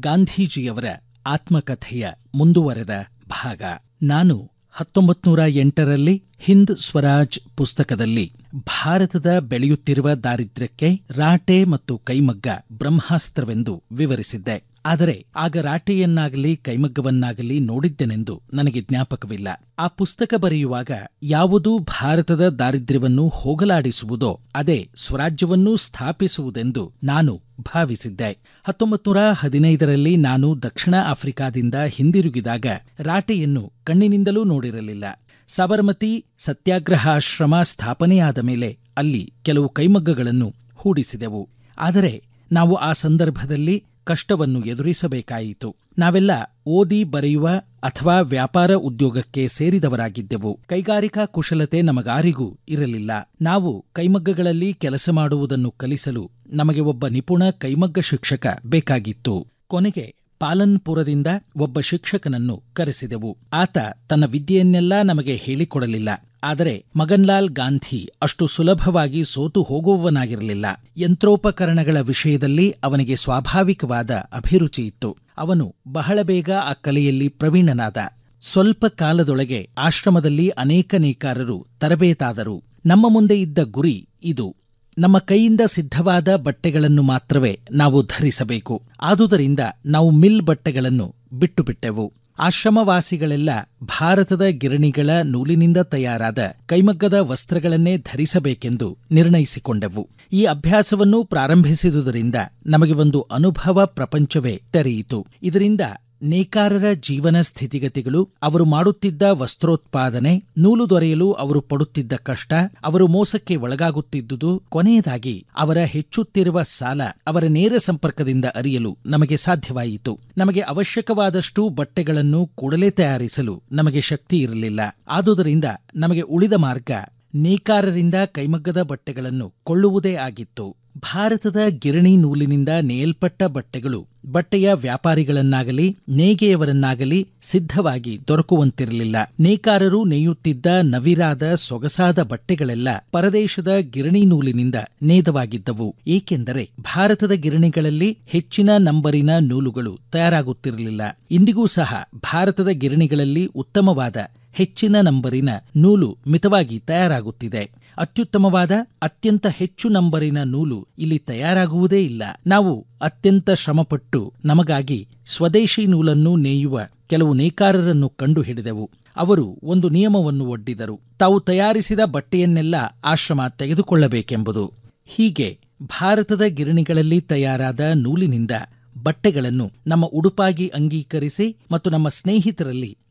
ಗಾಂಧೀಜಿಯವರ ಆತ್ಮಕಥೆಯ ಮುಂದುವರೆದ ಭಾಗ ನಾನು ಹತ್ತೊಂಬತ್ತು ನೂರ ಎಂಟರಲ್ಲಿ ಹಿಂದ್ ಸ್ವರಾಜ್ ಪುಸ್ತಕದಲ್ಲಿ ಭಾರತದ ಬೆಳೆಯುತ್ತಿರುವ ದಾರಿದ್ರ್ಯಕ್ಕೆ ರಾಟೆ ಮತ್ತು ಕೈಮಗ್ಗ ಬ್ರಹ್ಮಾಸ್ತ್ರವೆಂದು ವಿವರಿಸಿದ್ದೆ ಆದರೆ ಆಗ ರಾಟೆಯನ್ನಾಗಲಿ ಕೈಮಗ್ಗವನ್ನಾಗಲಿ ನೋಡಿದ್ದೆನೆಂದು ನನಗೆ ಜ್ಞಾಪಕವಿಲ್ಲ ಆ ಪುಸ್ತಕ ಬರೆಯುವಾಗ ಯಾವುದೂ ಭಾರತದ ದಾರಿದ್ರ್ಯವನ್ನು ಹೋಗಲಾಡಿಸುವುದೋ ಅದೇ ಸ್ವರಾಜ್ಯವನ್ನೂ ಸ್ಥಾಪಿಸುವುದೆಂದು ನಾನು ಭಾವಿಸಿದ್ದೆ ಹತ್ತೊಂಬತ್ತು ನೂರ ಹದಿನೈದರಲ್ಲಿ ನಾನು ದಕ್ಷಿಣ ಆಫ್ರಿಕಾದಿಂದ ಹಿಂದಿರುಗಿದಾಗ ರಾಟೆಯನ್ನು ಕಣ್ಣಿನಿಂದಲೂ ನೋಡಿರಲಿಲ್ಲ ಸಬರಮತಿ ಸತ್ಯಾಗ್ರಹಾಶ್ರಮ ಸ್ಥಾಪನೆಯಾದ ಮೇಲೆ ಅಲ್ಲಿ ಕೆಲವು ಕೈಮಗ್ಗಗಳನ್ನು ಹೂಡಿಸಿದೆವು ಆದರೆ ನಾವು ಆ ಸಂದರ್ಭದಲ್ಲಿ ಕಷ್ಟವನ್ನು ಎದುರಿಸಬೇಕಾಯಿತು ನಾವೆಲ್ಲ ಓದಿ ಬರೆಯುವ ಅಥವಾ ವ್ಯಾಪಾರ ಉದ್ಯೋಗಕ್ಕೆ ಸೇರಿದವರಾಗಿದ್ದೆವು ಕೈಗಾರಿಕಾ ಕುಶಲತೆ ನಮಗಾರಿಗೂ ಇರಲಿಲ್ಲ ನಾವು ಕೈಮಗ್ಗಗಳಲ್ಲಿ ಕೆಲಸ ಮಾಡುವುದನ್ನು ಕಲಿಸಲು ನಮಗೆ ಒಬ್ಬ ನಿಪುಣ ಕೈಮಗ್ಗ ಶಿಕ್ಷಕ ಬೇಕಾಗಿತ್ತು ಕೊನೆಗೆ ಪಾಲನ್ಪುರದಿಂದ ಒಬ್ಬ ಶಿಕ್ಷಕನನ್ನು ಕರೆಸಿದೆವು ಆತ ತನ್ನ ವಿದ್ಯೆಯನ್ನೆಲ್ಲ ನಮಗೆ ಹೇಳಿಕೊಡಲಿಲ್ಲ ಆದರೆ ಮಗನ್ಲಾಲ್ ಗಾಂಧಿ ಅಷ್ಟು ಸುಲಭವಾಗಿ ಸೋತು ಹೋಗುವವನಾಗಿರಲಿಲ್ಲ ಯಂತ್ರೋಪಕರಣಗಳ ವಿಷಯದಲ್ಲಿ ಅವನಿಗೆ ಸ್ವಾಭಾವಿಕವಾದ ಅಭಿರುಚಿ ಇತ್ತು ಅವನು ಬಹಳ ಬೇಗ ಆ ಕಲೆಯಲ್ಲಿ ಪ್ರವೀಣನಾದ ಸ್ವಲ್ಪ ಕಾಲದೊಳಗೆ ಆಶ್ರಮದಲ್ಲಿ ಅನೇಕ ನೇಕಾರರು ತರಬೇತಾದರು ನಮ್ಮ ಮುಂದೆ ಇದ್ದ ಗುರಿ ಇದು ನಮ್ಮ ಕೈಯಿಂದ ಸಿದ್ಧವಾದ ಬಟ್ಟೆಗಳನ್ನು ಮಾತ್ರವೇ ನಾವು ಧರಿಸಬೇಕು ಆದುದರಿಂದ ನಾವು ಮಿಲ್ ಬಟ್ಟೆಗಳನ್ನು ಬಿಟ್ಟು ಬಿಟ್ಟೆವು ಆಶ್ರಮವಾಸಿಗಳೆಲ್ಲ ಭಾರತದ ಗಿರಣಿಗಳ ನೂಲಿನಿಂದ ತಯಾರಾದ ಕೈಮಗ್ಗದ ವಸ್ತ್ರಗಳನ್ನೇ ಧರಿಸಬೇಕೆಂದು ನಿರ್ಣಯಿಸಿಕೊಂಡೆವು ಈ ಅಭ್ಯಾಸವನ್ನು ಪ್ರಾರಂಭಿಸಿದುದರಿಂದ ನಮಗೆ ಒಂದು ಅನುಭವ ಪ್ರಪಂಚವೇ ತೆರೆಯಿತು ಇದರಿಂದ ನೇಕಾರರ ಜೀವನ ಸ್ಥಿತಿಗತಿಗಳು ಅವರು ಮಾಡುತ್ತಿದ್ದ ವಸ್ತ್ರೋತ್ಪಾದನೆ ನೂಲು ದೊರೆಯಲು ಅವರು ಪಡುತ್ತಿದ್ದ ಕಷ್ಟ ಅವರು ಮೋಸಕ್ಕೆ ಒಳಗಾಗುತ್ತಿದ್ದುದು ಕೊನೆಯದಾಗಿ ಅವರ ಹೆಚ್ಚುತ್ತಿರುವ ಸಾಲ ಅವರ ನೇರ ಸಂಪರ್ಕದಿಂದ ಅರಿಯಲು ನಮಗೆ ಸಾಧ್ಯವಾಯಿತು ನಮಗೆ ಅವಶ್ಯಕವಾದಷ್ಟು ಬಟ್ಟೆಗಳನ್ನು ಕೂಡಲೇ ತಯಾರಿಸಲು ನಮಗೆ ಶಕ್ತಿ ಇರಲಿಲ್ಲ ಆದುದರಿಂದ ನಮಗೆ ಉಳಿದ ಮಾರ್ಗ ನೇಕಾರರಿಂದ ಕೈಮಗ್ಗದ ಬಟ್ಟೆಗಳನ್ನು ಕೊಳ್ಳುವುದೇ ಆಗಿತ್ತು ಭಾರತದ ಗಿರಣಿ ನೂಲಿನಿಂದ ನೇಯಲ್ಪಟ್ಟ ಬಟ್ಟೆಗಳು ಬಟ್ಟೆಯ ವ್ಯಾಪಾರಿಗಳನ್ನಾಗಲಿ ನೇಯ್ಗೆಯವರನ್ನಾಗಲಿ ಸಿದ್ಧವಾಗಿ ದೊರಕುವಂತಿರಲಿಲ್ಲ ನೇಕಾರರು ನೇಯುತ್ತಿದ್ದ ನವಿರಾದ ಸೊಗಸಾದ ಬಟ್ಟೆಗಳೆಲ್ಲ ಪರದೇಶದ ಗಿರಣಿ ನೂಲಿನಿಂದ ನೇದವಾಗಿದ್ದವು ಏಕೆಂದರೆ ಭಾರತದ ಗಿರಣಿಗಳಲ್ಲಿ ಹೆಚ್ಚಿನ ನಂಬರಿನ ನೂಲುಗಳು ತಯಾರಾಗುತ್ತಿರಲಿಲ್ಲ ಇಂದಿಗೂ ಸಹ ಭಾರತದ ಗಿರಣಿಗಳಲ್ಲಿ ಉತ್ತಮವಾದ ಹೆಚ್ಚಿನ ನಂಬರಿನ ನೂಲು ಮಿತವಾಗಿ ತಯಾರಾಗುತ್ತಿದೆ ಅತ್ಯುತ್ತಮವಾದ ಅತ್ಯಂತ ಹೆಚ್ಚು ನಂಬರಿನ ನೂಲು ಇಲ್ಲಿ ತಯಾರಾಗುವುದೇ ಇಲ್ಲ ನಾವು ಅತ್ಯಂತ ಶ್ರಮಪಟ್ಟು ನಮಗಾಗಿ ಸ್ವದೇಶಿ ನೂಲನ್ನು ನೇಯುವ ಕೆಲವು ನೇಕಾರರನ್ನು ಕಂಡುಹಿಡಿದೆವು ಅವರು ಒಂದು ನಿಯಮವನ್ನು ಒಡ್ಡಿದರು ತಾವು ತಯಾರಿಸಿದ ಬಟ್ಟೆಯನ್ನೆಲ್ಲ ಆಶ್ರಮ ತೆಗೆದುಕೊಳ್ಳಬೇಕೆಂಬುದು ಹೀಗೆ ಭಾರತದ ಗಿರಣಿಗಳಲ್ಲಿ ತಯಾರಾದ ನೂಲಿನಿಂದ ಬಟ್ಟೆಗಳನ್ನು ನಮ್ಮ ಉಡುಪಾಗಿ ಅಂಗೀಕರಿಸಿ ಮತ್ತು ನಮ್ಮ ಸ್ನೇಹಿತರಲ್ಲಿ